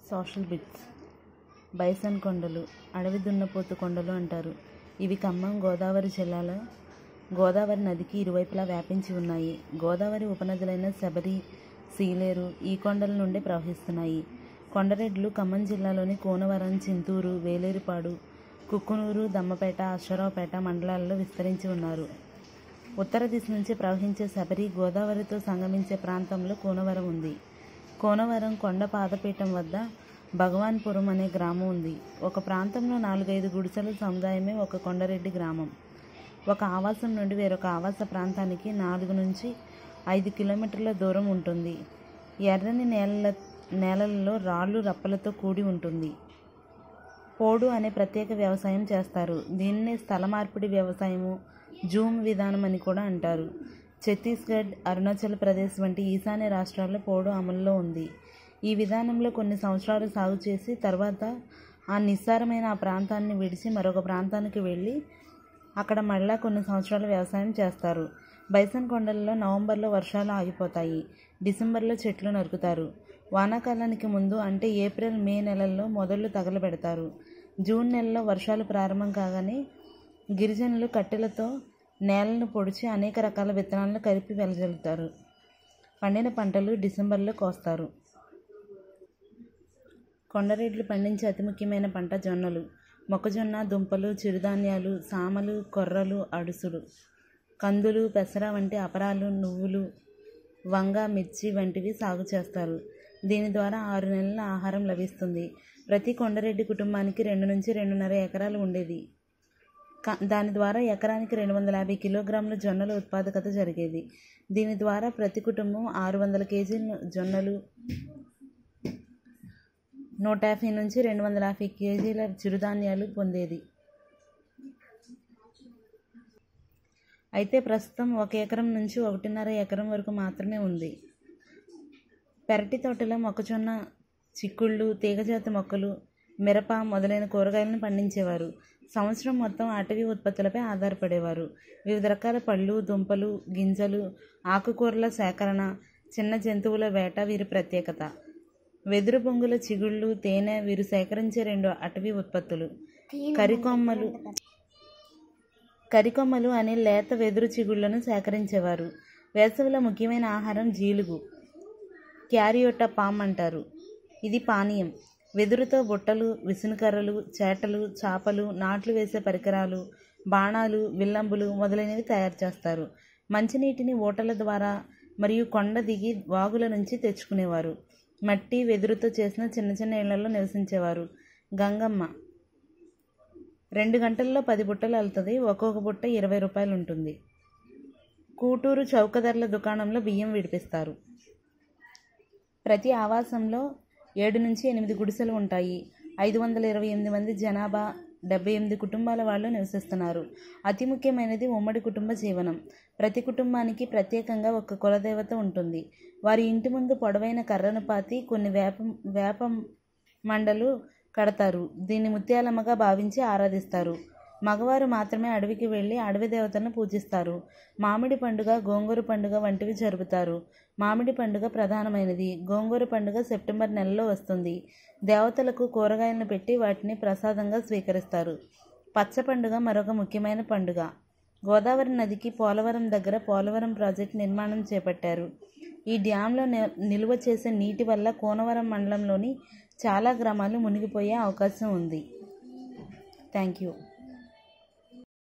social bits bison కొండలు అడవి దున్నపోతు కొండలు అంటారు ఇవి ఖమ్మం గోదావరి జిల్లాలో గోదావరి నదికి ఇరువైపులా వ్యాపించి ఉన్నాయి గోదావరి ఉపనదులైన శబరి సీలేరు ఈ కొండల నుండి ప్రవహిస్తున్నాయి కొండరెడ్లు ఖమ్మం జిల్లాలోని కోనవరం చింతూరు వేలేరుపాడు కుక్కునూరు దమ్మపేట అశ్వరావుపేట మండలాల్లో విస్తరించి ఉన్నారు ఉత్తర దిశ నుంచి ప్రవహించే శబరి గోదావరితో సంగమించే ప్రాంతంలో కోనవరం ఉంది కోనవరం కొండ పాదపీఠం వద్ద భగవాన్పురం అనే గ్రామం ఉంది ఒక ప్రాంతంలో నాలుగైదు గుడిసెల సముదాయమే ఒక కొండరెడ్డి గ్రామం ఒక ఆవాసం నుండి వేరొక ఆవాస ప్రాంతానికి నాలుగు నుంచి ఐదు కిలోమీటర్ల దూరం ఉంటుంది ఎర్రని నేలల నేలలలో రాళ్ళు రప్పలతో కూడి ఉంటుంది పోడు అనే ప్రత్యేక వ్యవసాయం చేస్తారు దీన్నే స్థల మార్పిడి వ్యవసాయము జూమ్ విధానం అని కూడా అంటారు ఛత్తీస్గఢ్ అరుణాచల్ ప్రదేశ్ వంటి ఈశాన్య రాష్ట్రాల్లో పోడు అమల్లో ఉంది ఈ విధానంలో కొన్ని సంవత్సరాలు సాగు చేసి తర్వాత ఆ నిస్సారమైన ఆ ప్రాంతాన్ని విడిచి మరొక ప్రాంతానికి వెళ్ళి అక్కడ మళ్ళా కొన్ని సంవత్సరాలు వ్యవసాయం చేస్తారు బైసన్ కొండలలో నవంబర్లో వర్షాలు ఆగిపోతాయి డిసెంబర్లో చెట్లు నరుకుతారు వానాకాలానికి ముందు అంటే ఏప్రిల్ మే నెలల్లో మొదళ్ళు తగలబెడతారు జూన్ నెలలో వర్షాలు ప్రారంభం కాగానే గిరిజనులు కట్టెలతో నేలను పొడిచి అనేక రకాల విత్తనాలను కలిపి వెలజల్లుతారు పండిన పంటలు డిసెంబర్లో కోస్తారు కొండరెడ్లు పండించే అతి ముఖ్యమైన పంట జొన్నలు మొక్కజొన్న దుంపలు చిరుధాన్యాలు సామలు కొర్రలు అడుసులు కందులు పెసర వంటి అపరాలు నువ్వులు వంగ మిర్చి వంటివి సాగు చేస్తారు దీని ద్వారా ఆరు నెలల ఆహారం లభిస్తుంది ప్రతి కొండరెడ్డి కుటుంబానికి రెండు నుంచి రెండున్నర ఎకరాలు ఉండేది కా- దాని ద్వారా ఎకరానికి రెండు వందల యాభై కిలోగ్రాముల జొన్నల ఉత్పాదకత జరిగేది దీని ద్వారా ప్రతి కుటుంబం ఆరు వందల కేజీల జొన్నలు నూట యాభై నుంచి రెండు వందల యాభై కేజీల చిరుధాన్యాలు పొందేది అయితే ప్రస్తుతం ఒక ఎకరం నుంచి ఒకటిన్నర ఎకరం వరకు మాత్రమే ఉంది పెరటి తోటలో మొక్కజొన్న చిక్కుళ్ళు తీగజాతి మొక్కలు మిరప మొదలైన కూరగాయలను పండించేవారు సంవత్సరం మొత్తం అటవీ ఉత్పత్తులపై ఆధారపడేవారు వివిధ రకాల పళ్ళు దుంపలు గింజలు ఆకుకూరల సేకరణ చిన్న జంతువుల వేట వీరి ప్రత్యేకత వెదురు బొంగుల చిగుళ్ళు తేనె వీరు సేకరించే రెండు అటవీ ఉత్పత్తులు కరికొమ్మలు కరికొమ్మలు అనే లేత వెదురు చిగుళ్లను సేకరించేవారు వేసవిలో ముఖ్యమైన ఆహారం జీలుగు క్యారియోటా పామ్ అంటారు ఇది పానీయం వెదురుతో బుట్టలు విసునకర్రలు చేటలు చాపలు నాట్లు వేసే పరికరాలు బాణాలు విల్లంబులు మొదలైనవి తయారు చేస్తారు మంచినీటిని ఓటల ద్వారా మరియు కొండ దిగి వాగుల నుంచి తెచ్చుకునేవారు మట్టి వెదురుతో చేసిన చిన్న చిన్న ఇళ్లలో నివసించేవారు గంగమ్మ రెండు గంటల్లో పది బుట్టలు వెళ్తుంది ఒక్కొక్క బుట్ట ఇరవై రూపాయలు ఉంటుంది కూటూరు చౌకధరల దుకాణంలో బియ్యం విడిపిస్తారు ప్రతి ఆవాసంలో ఏడు నుంచి ఎనిమిది గుడిసెలు ఉంటాయి ఐదు వందల ఇరవై ఎనిమిది మంది జనాభా డెబ్బై ఎనిమిది కుటుంబాల వాళ్ళు నివసిస్తున్నారు అతి ముఖ్యమైనది ఉమ్మడి కుటుంబ జీవనం ప్రతి కుటుంబానికి ప్రత్యేకంగా ఒక కులదేవత ఉంటుంది వారి ఇంటి ముందు పొడవైన కర్రను పాతి కొన్ని వేప వేప మండలు కడతారు దీన్ని ముత్యాలమ్మగా భావించి ఆరాధిస్తారు మగవారు మాత్రమే అడవికి వెళ్ళి అడవి దేవతలను పూజిస్తారు మామిడి పండుగ గోంగూర పండుగ వంటివి జరుపుతారు మామిడి పండుగ ప్రధానమైనది గోంగూర పండుగ సెప్టెంబర్ నెలలో వస్తుంది దేవతలకు కూరగాయలను పెట్టి వాటిని ప్రసాదంగా స్వీకరిస్తారు పచ్చ పండుగ మరొక ముఖ్యమైన పండుగ గోదావరి నదికి పోలవరం దగ్గర పోలవరం ప్రాజెక్ట్ నిర్మాణం చేపట్టారు ఈ డ్యాంలో ని- నిల్వ చేసే నీటి వల్ల కోనవరం మండలంలోని చాలా గ్రామాలు మునిగిపోయే అవకాశం ఉంది థ్యాంక్ యూ